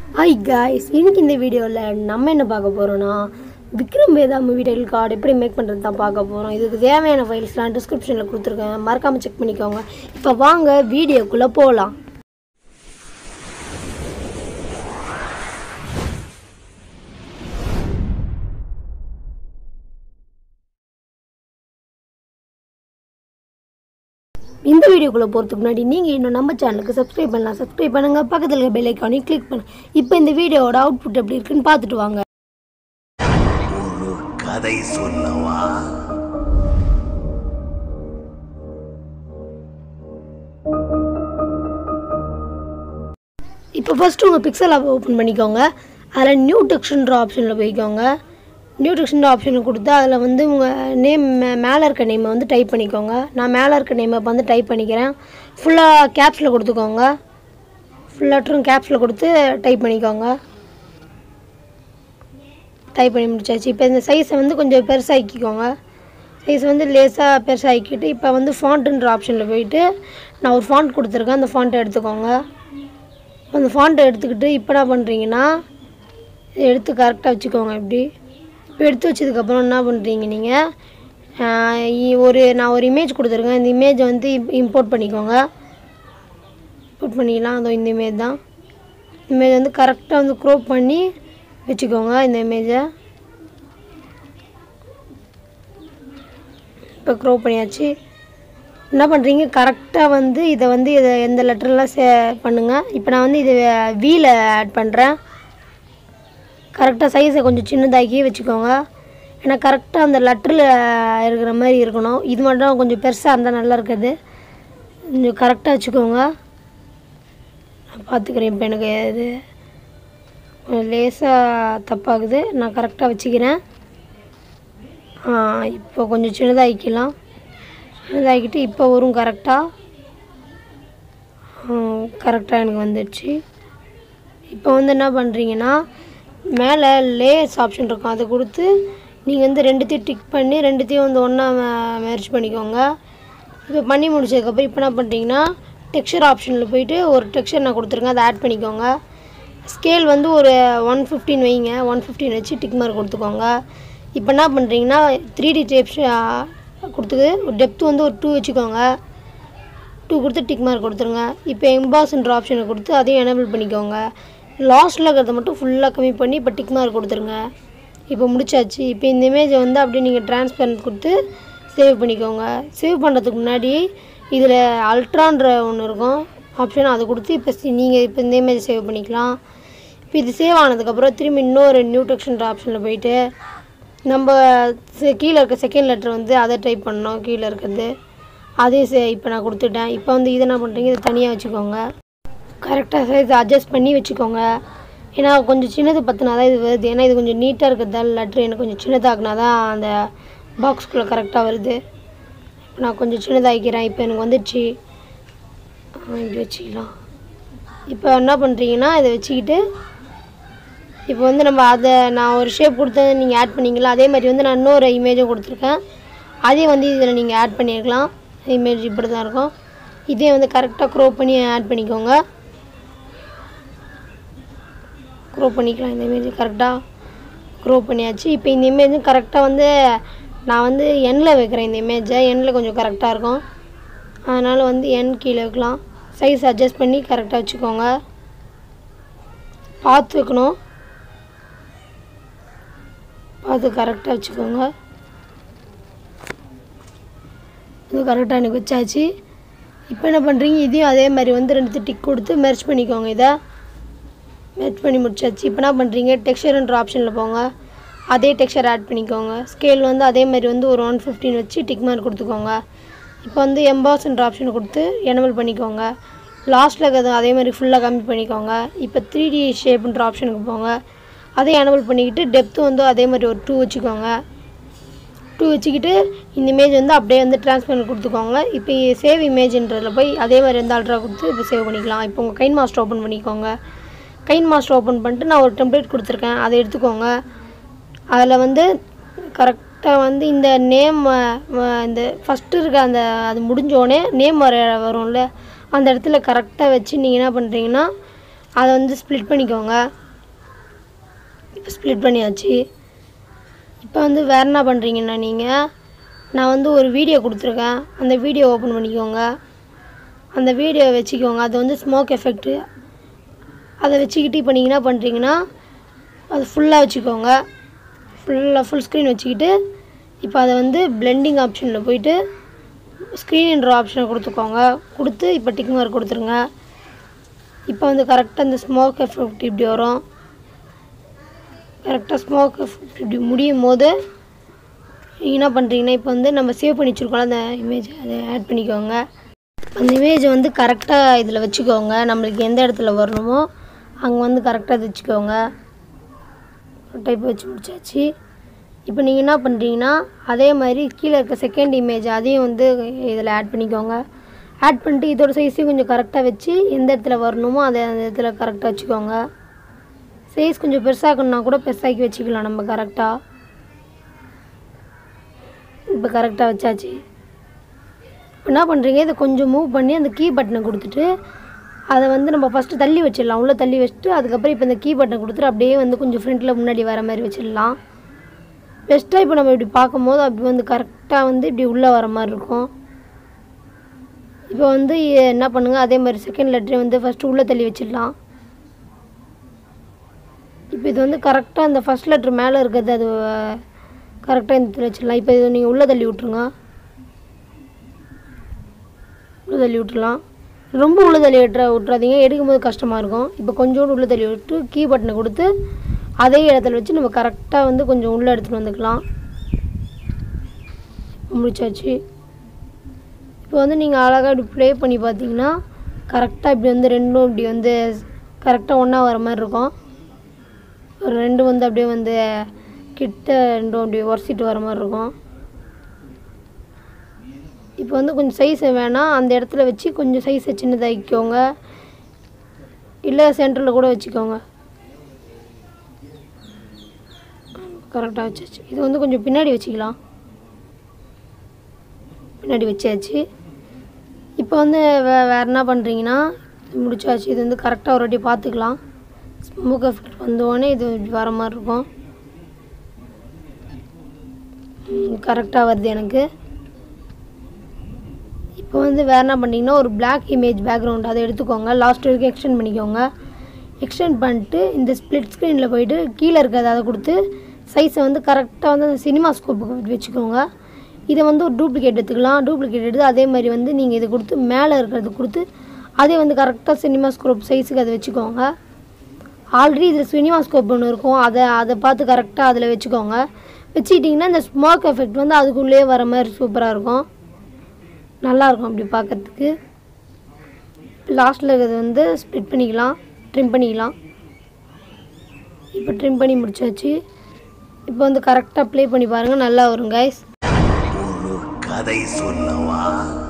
hi guys இன்னைக்கு இந்த வீடியோவில் நம்ம என்ன பார்க்க போகிறோன்னா Vikram Vedha movie title card எப்படி மேக் பண்ணுறது தான் பார்க்க போகிறோம் இதுக்கு தேவையான ஃபைல்ஸ்லாம் டிஸ்கிரிப்ஷனில் கொடுத்துருக்கேன் மறக்காமல் செக் பண்ணிக்கோங்க இப்போ வாங்க வீடியோக்குள்ளே போகலாம் இந்த வீடியோக்குள்ளே போகிறதுக்கு முன்னாடி நீங்கள் இன்னும் நம்ம சேனலுக்கு சப்ஸ்கிரைப் பண்ணலாம் சப்ஸ்கிரைப் பண்ணுங்கள் பக்கத்தில் இருக்க பெல் ஐக்கானையும் கிளிக் பண்ணுங்க இப்போ இந்த வீடியோவோட அவுட்புட் எப்படி இருக்குன்னு பார்த்துட்டு வாங்க ஒரு கதை சொல்லவா இப்போ ஃபஸ்ட்டு உங்கள் பிக்சல் ஆப் ஓப்பன் பண்ணிக்கோங்க அதில் நியூ டெக்ஸ்ட்ன்ற ஆப்ஷனில் போய்க்கோங்க நியூ டெக்ஸ்ட்ன்ற ஆப்ஷனை கொடுத்து அதில் வந்து உங்கள் நேம் மேலே இருக்க நேமை வந்து டைப் பண்ணிக்கோங்க நான் மேலே இருக்க நேமை இப்போ வந்து டைப் பண்ணிக்கிறேன் ஃபுல்லாக கேப்ஸில் கொடுத்துக்கோங்க ஃபுல் லெட்டரும் கேப்ஸில் கொடுத்து டைப் பண்ணிக்கோங்க டைப் பண்ணி முடிச்சாச்சு இப்போ இந்த சைஸை வந்து கொஞ்சம் பெருசாக்கிக்கோங்க சைஸ் வந்து லேசாக பெருசாக்கிட்டு இப்போ வந்து ஃபாண்ட்டுன்ற ஆப்ஷனில் போயிட்டு நான் ஒரு ஃபாண்ட் கொடுத்துருக்கேன் அந்த ஃபாண்ட்டை எடுத்துக்கோங்க அந்த ஃபாண்ட்டை எடுத்துக்கிட்டு இப்போ என்ன பண்ணுறீங்கன்னா இதை எடுத்து கரெக்டாக வச்சுக்கோங்க இப்படி இப்போ எடுத்து வச்சதுக்கப்புறம் என்ன பண்ணுறீங்க நீங்கள் ஒரு நான் ஒரு இமேஜ் கொடுத்துருக்கேன் இந்த இமேஜை வந்து இம்போர்ட் பண்ணிக்கோங்க இம்போர்ட் பண்ணிக்கலாம் அதோ இந்த இமேஜ் தான் இமேஜ் வந்து கரெக்டாக வந்து க்ரோப் பண்ணி வச்சுக்கோங்க இந்த இமேஜை இப்போ க்ரோப் பண்ணியாச்சு என்ன பண்ணுறீங்க கரெக்டாக வந்து இதை வந்து இதை எந்த லெட்டர்லாம் சே பண்ணுங்கள் இப்போ நான் வந்து இது வீல ஆட் பண்ணுறேன் கரெக்டாக சைஸை கொஞ்சம் சின்னதாக்கி வச்சுக்கோங்க ஏன்னா கரெக்டாக அந்த லெட்டரில் இருக்கிற மாதிரி இருக்கணும் இது மட்டும் கொஞ்சம் பெருசாக இருந்தால் நல்லா இருக்காது கொஞ்சம் கரெக்டாக வச்சுக்கோங்க நான் பார்த்துக்கிறேன் இப்போ எனக்கு இது லேசாக தப்பாகுது நான் கரெக்டாக வச்சுக்கிறேன் ஆ, இப்போ கொஞ்சம் சின்னதாக்கிக்கலாம் சின்னதாக்கிட்டு இப்போ வரும் கரெக்டாக கரெக்டாக எனக்கு வந்துடுச்சு இப்போ வந்து என்ன பண்ணுறீங்கன்னா மேலே லேயர்ஸ் ஆப்ஷன் இருக்கும் அதை கொடுத்து நீங்கள் வந்து ரெண்டுத்தையும் டிக் பண்ணி ரெண்டுத்தையும் வந்து ஒன்றா மேரேஜ் பண்ணிக்கோங்க இப்போ பண்ணி முடிச்சதுக்கப்புறம் இப்போ என்ன பண்ணுறீங்கன்னா டெக்ஸ்சர் ஆப்ஷனில் போயிட்டு ஒரு டெக்ஸ்சர் நான் கொடுத்துருக்கேன் அதை ஆட் பண்ணிக்கோங்க ஸ்கேல் வந்து ஒரு ஒன் ஃபிஃப்டின் வைங்க ஒன் ஃபிஃப்டின் வச்சு டிக் மார்க் கொடுத்துக்கோங்க இப்போ என்ன பண்ணுறீங்கன்னா த்ரீ டி டேப்ஸ் கொடுத்துக்கு டெப்த் வந்து ஒரு டூ வச்சுக்கோங்க டூ கொடுத்து டிக் மார்க் கொடுத்துருங்க இப்போ எம்பாஸ்ன்ற ஆப்ஷனை கொடுத்து அதையும் எனேபிள் பண்ணிக்கோங்க லாஸ்ட்டில் இருக்கிறத மட்டும் ஃபுல்லாக கம்மி பண்ணி இப்போ டிக் மார்க் கொடுத்துருங்க இப்போ முடிச்சாச்சு இப்போ இந்த இமேஜை வந்து அப்படியே நீங்கள் ட்ரான்ஸ்பரண்ட் கொடுத்து சேவ் பண்ணிக்கோங்க சேவ் பண்ணுறதுக்கு முன்னாடி இதில் அல்ட்ரான்ற ஒன்று இருக்கும் ஆப்ஷன் அதை கொடுத்து இப்போ நீங்கள் இப்போ இந்த இமேஜ் சேவ் பண்ணிக்கலாம் இப்போ இது சேவ் ஆனதுக்கப்புறம் திரும்பி இன்னொரு நியூ டெக்ஸ்ட்ன்ற ஆப்ஷனில் போயிட்டு நம்ம செ- கீழே இருக்க செகண்ட் லெட்டர் வந்து அதை டைப் பண்ணோம் கீழே இருக்கிறது அதே சே இப்போ நான் கொடுத்துட்டேன் இப்போ வந்து இதை என்ன பண்ணுறீங்க இதை தனியாக வச்சுக்கோங்க கரெக்டாக சைஸ் அட்ஜஸ்ட் பண்ணி வச்சுக்கோங்க ஏன்னா கொஞ்சம் சின்னது பற்றினா தான் இது வருது ஏன்னா இது கொஞ்சம் நீட்டாக இருக்கிறதால லெட்ரு எனக்கு கொஞ்சம் சின்னதாக்குனா தான் அந்த பாக்ஸ்குள்ளே கரெக்டாக வருது இப்போ நான் கொஞ்சம் சின்னதாக்கிறேன் இப்போ எனக்கு வந்துடுச்சு ஆ, இப்படி வச்சுக்கலாம் இப்போ என்ன பண்ணுறீங்கன்னா இதை வச்சுக்கிட்டு இப்போ வந்து நம்ம அதை நான் ஒரு ஷேப் கொடுத்தது நீங்கள் ஆட் பண்ணீங்களா அதே மாதிரி வந்து நான் இன்னொரு இமேஜும் கொடுத்துருக்கேன் அதையும் வந்து இதில் நீங்கள் ஆட் பண்ணியிருக்கலாம் இமேஜ் இப்படி தான் இருக்கும் இதே வந்து கரெக்டாக க்ரோப் பண்ணி ஆட் பண்ணிக்கோங்க க்ரோப் பண்ணிக்கலாம் இந்த இமேஜ் கரெக்டாக க்ரோப் பண்ணியாச்சு இப்போ இந்த இமேஜும் கரெக்டாக வந்து நான் வந்து எண்ணில் வைக்கிறேன் இந்த இமேஜை எண்ணில் கொஞ்சம் கரெக்டாக இருக்கும் அதனால் வந்து எண் கீழே வைக்கலாம் சைஸ் அட்ஜஸ்ட் பண்ணி கரெக்டாக வச்சுக்கோங்க பார்த்து வைக்கணும் பார்த்து கரெக்டாக வச்சுக்கோங்க இது கரெக்டாக எனக்கு வச்சாச்சு இப்போ என்ன பண்ணுறீங்க இதையும் அதே மாதிரி வந்து ரெண்டு டிக் கொடுத்து மெர்ச் பண்ணிக்கோங்க இதை மெர்ச் பண்ணி முடிச்சாச்சு இப்போ என்ன பண்ணுறீங்க டெக்ஸ்சர்ன்ற ஆப்ஷனில் போங்க அதே டெக்ஸ்சர் ஆட் பண்ணிக்கோங்க ஸ்கேல் வந்து அதே மாதிரி வந்து ஒரு ஒன் ஃபிஃப்டின் வச்சு டிக் மார்க் கொடுத்துக்கோங்க இப்போ வந்து எம்பாஸ்ன்ற ஆப்ஷனை கொடுத்து எனபிள் பண்ணிக்கோங்க லாஸ்ட்டில் இருக்கிறது அதே மாதிரி ஃபுல்லாக கம்மி பண்ணிக்கோங்க இப்போ த்ரீ டி ஷேப்புன்ற ஆப்ஷனுக்கு போங்க அதையும் எனபிள் பண்ணிக்கிட்டு டெப்த்து வந்து அதே மாதிரி ஒரு டூ வச்சுக்கோங்க டூ வச்சுக்கிட்டு இந்த இமேஜ் வந்து அப்படியே வந்து ட்ரான்ஸ்ஃபர் கொடுத்துக்கோங்க இப்போ சேவ் இமேஜ்ன்றதில் போய் அதே மாதிரி வந்து அல்ட்ரா கொடுத்து இப்போ சேவ் பண்ணிக்கலாம் இப்போ உங்கள் கைன் மாஸ்டர் ஓப்பன் பண்ணிக்கோங்க கைன் மாஸ்டர் ஓப்பன் பண்ணிட்டு நான் ஒரு டெம்ப்ளேட் கொடுத்துருக்கேன் அதை எடுத்துக்கோங்க அதில் வந்து கரெக்டாக வந்து இந்த நேம் இந்த ஃபஸ்ட்டு இருக்க அந்த அது முடிஞ்சோடனே நேம் வர வரும்ல அந்த இடத்துல கரெக்டாக வச்சு நீங்கள் என்ன பண்ணுறீங்கன்னா அதை வந்து ஸ்ப்ளிட் பண்ணிக்கோங்க இப்போ ஸ்ப்ளிட் பண்ணியாச்சு இப்போ வந்து வேறு என்ன பண்ணுறீங்கன்னா நீங்கள் நான் வந்து ஒரு வீடியோ கொடுத்துருக்கேன் அந்த வீடியோ ஓப்பன் பண்ணிக்கோங்க அந்த வீடியோ வச்சுக்கோங்க அது வந்து ஸ்மோக் எஃபெக்ட்டு அதை வச்சுக்கிட்டு இப்போ நீங்கள் என்ன பண்ணுறீங்கன்னா அது ஃபுல்லாக வச்சுக்கோங்க ஃபுல்லாக ஃபுல் ஸ்க்ரீன் வச்சுக்கிட்டு இப்போ அதை வந்து பிளெண்டிங் ஆப்ஷனில் போயிட்டு ஸ்க்ரீன்ன்ற ஆப்ஷனை கொடுத்துக்கோங்க கொடுத்து இப்போ டிக் மார்க் கொடுத்துருங்க இப்போ வந்து கரெக்டாக இந்த ஸ்மோக் எஃபெக்ட் இப்படி வரும் கரெக்டாக ஸ்மோக் எஃபெக்ட் இப்படி முடியும் போது நீங்கள் என்ன பண்ணுறீங்கன்னா இப்போ வந்து நம்ம சேவ் பண்ணி வச்சுருக்கோம்ல அந்த இமேஜ் அதை ஆட் பண்ணிக்கோங்க அந்த இமேஜை வந்து கரெக்டாக இதில் வச்சுக்கோங்க நம்மளுக்கு எந்த இடத்துல வரணுமோ அங்கே வந்து கரெக்டாக வச்சுக்கோங்க டைப் வச்சு முடிச்சாச்சு இப்போ நீங்கள் என்ன பண்ணுறீங்கன்னா அதே மாதிரி கீழே இருக்க செகண்ட் இமேஜ் அதையும் வந்து இதில் ஆட் பண்ணிக்கோங்க ஆட் பண்ணிட்டு இதோட சைஸையும் கொஞ்சம் கரெக்டாக வச்சு எந்த இடத்துல வரணுமோ அதை அந்த இடத்துல கரெக்டாக வச்சுக்கோங்க சைஸ் கொஞ்சம் பெருசாக்கணுன்னா கூட பெருசாக்கி வச்சுக்கலாம் நம்ம கரெக்டாக இப்போ கரெக்டாக வச்சாச்சு என்ன பண்ணுறீங்க இதை கொஞ்சம் மூவ் பண்ணி அந்த கீ பட்டனை கொடுத்துட்டு அதை வந்து நம்ம ஃபஸ்ட்டு தள்ளி வச்சிடலாம் உள்ளே தள்ளி வச்சுட்டு அதுக்கப்புறம் இப்போ இந்த கீ பட்டனை கொடுத்துட்டு அப்படியே வந்து கொஞ்சம் ஃப்ரண்ட்டில் முன்னாடி வர மாதிரி வச்சிடலாம் பெஸ்ட்டாக இப்போ நம்ம இப்படி பார்க்கும்போது அப்படி வந்து கரெக்டாக வந்து இப்படி உள்ளே வர மாதிரி இருக்கும் இப்போ வந்து என்ன பண்ணுங்கள் அதே மாதிரி செகண்ட் லெட்டரை வந்து ஃபஸ்ட்டு உள்ளே தள்ளி வச்சிடலாம் இப்போ இது வந்து கரெக்டாக அந்த ஃபஸ்ட் லெட்ரு மேலே இருக்கிறது அது கரெக்டாக இந்த இடத்துல வச்சிடலாம் இப்போ இது நீங்கள் உள்ளே தள்ளி விட்ருங்க உள்ள தள்ளி விட்டுலாம் ரொம்ப உள்ள தள்ளி விட்டுற விட்றாதீங்க எடுக்கும்போது கஷ்டமாக இருக்கும் இப்போ கொஞ்சோண்டு உள்ள தள்ளி விட்டு கீ பட்டனை கொடுத்து அதே இடத்துல வச்சு நம்ம கரெக்டாக வந்து கொஞ்சம் உள்ளே எடுத்துகிட்டு வந்துக்கலாம் முடிச்சாச்சு இப்போ வந்து நீங்கள் அழகாக இப்படி ப்ளே பண்ணி பார்த்தீங்கன்னா கரெக்டாக இப்படி வந்து ரெண்டும் இப்படி வந்து கரெக்டாக ஒன்றா வர மாதிரி இருக்கும் ஒரு ரெண்டு வந்து அப்படியே வந்து கிட்ட ரெண்டும் அப்படி உரசிட்டு வர மாதிரி இருக்கும் இப்போ வந்து கொஞ்சம் சைஸ் வேணாம் அந்த இடத்துல வச்சு கொஞ்சம் சைஸை சின்னதாக்கிக்கோங்க இல்லை சென்டரில் கூட வச்சுக்கோங்க கரெக்டாக வச்சாச்சு இது வந்து கொஞ்சம் பின்னாடி வச்சுக்கலாம் பின்னாடி வச்சாச்சு இப்போ வந்து வே வேறு என்ன பண்ணுறீங்கன்னா முடிச்சாச்சு இது வந்து கரெக்டாக ஒரு வாட்டி பார்த்துக்கலாம் ஸ்மோக் எஃபெக்ட் வந்தோடனே இது இப்படி வர மாதிரி இருக்கும் கரெக்டாக வருது எனக்கு இப்போ வந்து வேறு என்ன பண்ணிங்கன்னா ஒரு Black இமேஜ் பேக்ரவுண்ட் அதை எடுத்துக்கோங்க லாஸ்ட் வரைக்கும் எக்ஸ்டெண்ட் பண்ணிக்கோங்க எக்ஸ்டெண்ட் பண்ணிட்டு இந்த ஸ்ப்ளிட் ஸ்க்ரீனில் போயிட்டு கீழே இருக்கிறத அதை கொடுத்து சைஸை வந்து கரெக்டாக வந்து அந்த சினிமா ஸ்கோப்புக்கு வச்சுக்கோங்க இதை வந்து ஒரு டூப்ளிகேட் எடுத்துக்கலாம் டூப்ளிகேட் எடுத்து அதே மாதிரி வந்து நீங்கள் இதை கொடுத்து மேலே இருக்கிறது கொடுத்து அதே வந்து கரெக்டாக சினிமா ஸ்கோப் சைஸுக்கு அதை வச்சுக்கோங்க ஆல்ரெடி இதில் சினிமா ஸ்கோப் ஒன்று இருக்கும் அதை அதை பார்த்து கரெக்டாக அதில் வச்சுக்கோங்க வச்சுக்கிட்டிங்கன்னா இந்த ஸ்மோக் எஃபெக்ட் வந்து அதுக்குள்ளேயே வர மாதிரி சூப்பராக இருக்கும் நல்லாயிருக்கும் அப்படி பார்க்கறதுக்கு லாஸ்ட்டில் இருக்கிறது வந்து ஸ்ப்ளிட் பண்ணிக்கலாம் ட்ரிம் பண்ணிக்கலாம் இப்போ ட்ரிம் பண்ணி முடிச்சாச்சு இப்போ வந்து கரெக்டாக ப்ளே பண்ணி பாருங்கள் நல்லா வரும் கைஸ் ஒரு கதை சொல்லவா